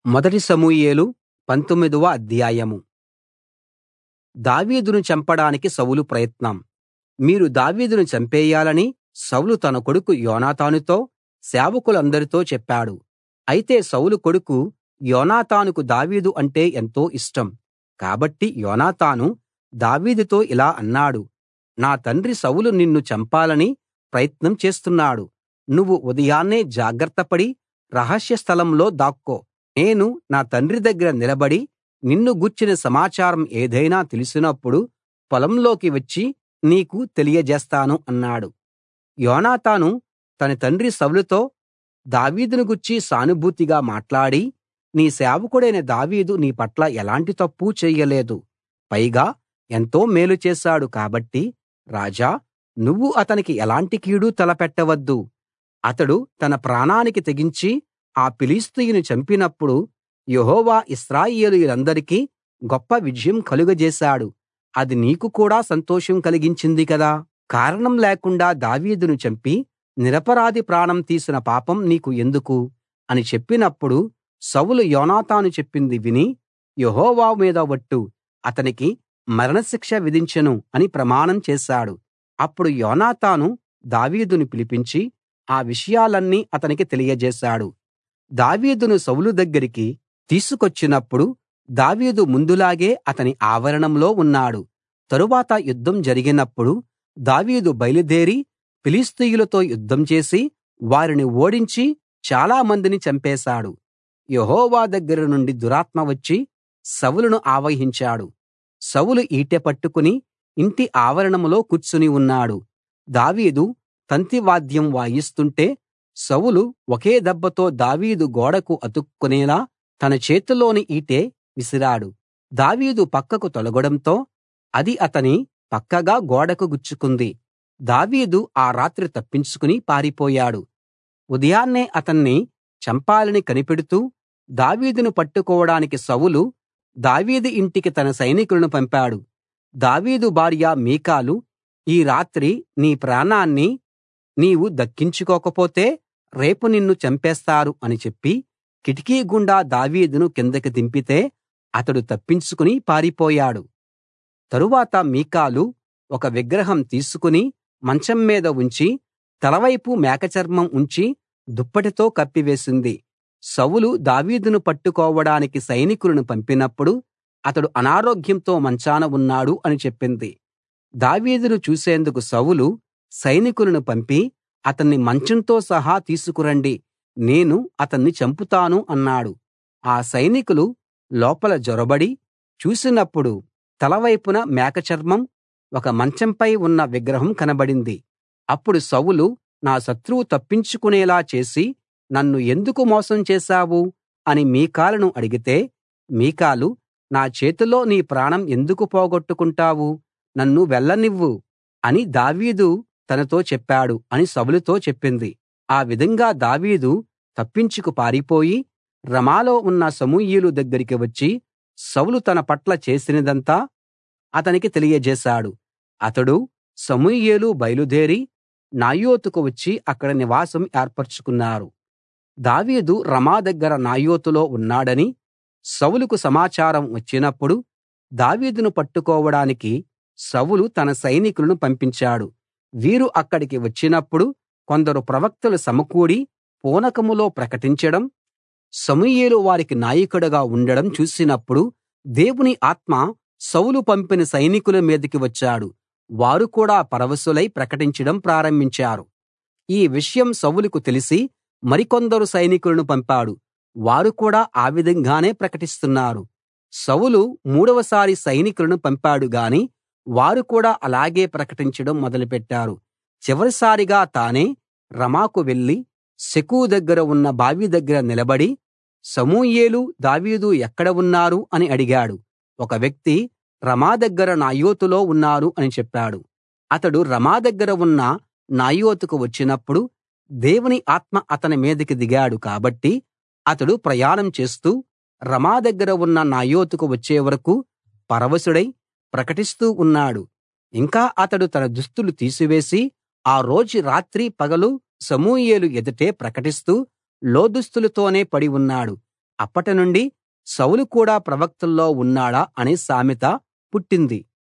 మొదటి సమూయేలు పంతొమ్మిదవ అధ్యాయం దావీదును చంపడానికి సౌలు ప్రయత్నం మీరు దావీదును చంపేయాలని సౌలు తన కొడుకు యోనాతానుతో సేవకులందరితో చెప్పాడు అయితే సౌలు కొడుకు యోనాతానుకు దావీదు అంటే ఎంతో ఇష్టం కాబట్టి యోనాతాను దావీదుతో ఇలా అన్నాడు నా తండ్రి సౌలు నిన్ను చంపాలని ప్రయత్నం చేస్తున్నాడు నువ్వు ఉదయాన్నే జాగ్రత్తపడి రహస్య స్థలంలో దాక్కో నేను నా తండ్రి దగ్గర నిలబడి నిన్ను గూర్చిన సమాచారం ఏదైనా తెలిసినప్పుడు పొలంలోకి వచ్చి నీకు తెలియజేస్తాను అన్నాడు యోనాతాను తన తండ్రి సౌలుతో దావీదును గూర్చి సానుభూతిగా మాట్లాడి నీ సేవకుడైన దావీదు నీ పట్ల ఎలాంటి తప్పూ చెయ్యలేదు పైగా ఎంతో మేలు చేశాడు కాబట్టి రాజా నువ్వు అతనికి ఎలాంటి కీడు తలపెట్టవద్దు అతడు తన ప్రాణానికి తెగించి ఆ ఫిలిష్తీయుని చంపినప్పుడు యెహోవా ఇశ్రాయేలీయులందరికీ గొప్ప విజయం కలుగజేశాడు అది నీకు కూడా సంతోషం కలిగించింది కదా కారణం లేకుండా దావీదును చంపి నిరపరాధి ప్రాణం తీసిన పాపం నీకు ఎందుకు అని చెప్పినప్పుడు సౌలు యోనాతాను చెప్పింది విని యెహోవా మీద ఒట్టు అతనికి మరణశిక్ష విధించను అని ప్రమాణం చేశాడు అప్పుడు యోనాతాను దావీదును పిలిపించి ఆ విషయాలన్నీ అతనికి తెలియజేశాడు దావీదును సౌలు దగ్గరికి తీసుకొచ్చినప్పుడు దావీదు ముందులాగే అతని ఆవరణంలో ఉన్నాడు తరువాత యుద్ధం జరిగినప్పుడు దావీదు బయలుదేరి ఫిలిష్తీయులతో యుద్ధం చేసి వారిని ఓడించి చాలా మందిని చంపేశాడు యెహోవా దగ్గర నుండి దురాత్మ వచ్చి సౌలును ఆవహించాడు సౌలు ఈటె పట్టుకుని ఇంటి ఆవరణంలో కూర్చుని ఉన్నాడు దావీదు తంతి వాద్యం వాయిస్తుంటే సౌలు ఒకే దెబ్బతో దావీదు గోడకు అతుక్కునేలా తన చేతిలోని ఈటె విసిరాడు దావీదు పక్కకు తొలగడంతో అది అతని పక్కగా గోడకు గుచ్చుకుంది దావీదు ఆ రాత్రి తప్పించుకుని పారిపోయాడు ఉదయాన్నే అతన్ని చంపాలని కనిపెడుతూ దావీదును పట్టుకోవడానికి సౌలు దావీదు ఇంటికి తన సైనికులను పంపాడు దావీదు భార్య మీకాలు ఈ రాత్రి నీ ప్రాణాన్ని నీవు దక్కించుకోకపోతే రేపు నిన్ను చంపేస్తారు అని చెప్పి కిటికీ గుండా దావీదును కిందకి దింపితే అతడు తప్పించుకుని పారిపోయాడు తరువాత మీకాలు ఒక విగ్రహం తీసుకుని మంచం మీద ఉంచి తలవైపు మేకచర్మం ఉంచి దుప్పటితో కప్పివేసింది సౌలు దావీదును పట్టుకోవడానికి సైనికులను పంపినప్పుడు అతడు అనారోగ్యంతో మంచాన ఉన్నాడు అని చెప్పింది దావీదును చూసేందుకు సౌలు సైనికులను పంపి అతన్ని మంచంతో సహా తీసుకురండి నేను అతన్ని చంపుతాను అన్నాడు ఆ సైనికులు లోపల జొరబడి చూసినప్పుడు తలవైపున మేకచర్మం ఒక మంచంపై ఉన్న విగ్రహం కనబడింది అప్పుడు సౌలు నా శత్రువు తప్పించుకునేలా చేసి నన్ను ఎందుకు మోసం చేశావు అని మీకాలును అడిగితే మీకాలు నా చేతిలో నీ ప్రాణం ఎందుకు పోగొట్టుకుంటావు నన్ను వెళ్ళనివ్వు అని దావీదు తనతో చెప్పాడు అని సౌలుతో చెప్పింది ఆ విధంగా దావీదు తప్పించుకు పారిపోయి రమాలో ఉన్న సమూయేలు దగ్గరికి వచ్చి సౌలు తన పట్ల చేసినదంతా అతనికి తెలియజేశాడు అతడు సమూయేలు బయలుదేరి నాయోతుకు వచ్చి అక్కడ నివాసం ఏర్పరచుకున్నారు దావీదు రమా దగ్గర నాయోతులో ఉన్నాడని సౌలుకు సమాచారం వచ్చినప్పుడు దావీదును పట్టుకోవడానికి సౌలు తన సైనికులను పంపించాడు వీరు అక్కడికి వచ్చినప్పుడు కొందరు ప్రవక్తలు సమకూడి పూనకములో ప్రకటించడం సమూయేలు వారికి నాయకుడుగా ఉండడం చూసినప్పుడు దేవుని ఆత్మ సౌలు పంపిన సైనికుల మీదికి వచ్చాడు వారు కూడా పరవశులై ప్రకటించడం ప్రారంభించారు ఈ విషయం సౌలుకు తెలిసి మరికొందరు సైనికులను పంపాడు వారు కూడా ఆ విధంగానే ప్రకటిస్తున్నారు సౌలు మూడవసారి సైనికులను పంపాడు గాని వారు కూడా అలాగే ప్రకటించడం మొదలుపెట్టారు చివరిసారిగా తానే రమాకు వెళ్లి సెకు దగ్గర ఉన్న బావి దగ్గర నిలబడి సమూయేలు దావీదు ఎక్కడ ఉన్నారు అని అడిగాడు ఒక వ్యక్తి రమా దగ్గర నాయోతులో ఉన్నారు అని చెప్పాడు అతడు రమా దగ్గర ఉన్న నాయోతుకు వచ్చినప్పుడు దేవుని ఆత్మ అతని మీదికి దిగాడు కాబట్టి అతడు ప్రయాణం చేస్తూ రమా దగ్గర ఉన్న నాయోతుకు వచ్చే వరకూ పరవశుడై ప్రకటిస్తూ ఉన్నాడు ఇంకా అతడు తన దుస్తులు తీసివేసి ఆ రోజు రాత్రి పగలు సమూయేలు ఎదుటే ప్రకటిస్తూ లోదుస్తులతోనే పడి ఉన్నాడు అప్పటినుండి సౌలు కూడా ప్రవక్తల్లో ఉన్నాడా అనే సామెత పుట్టింది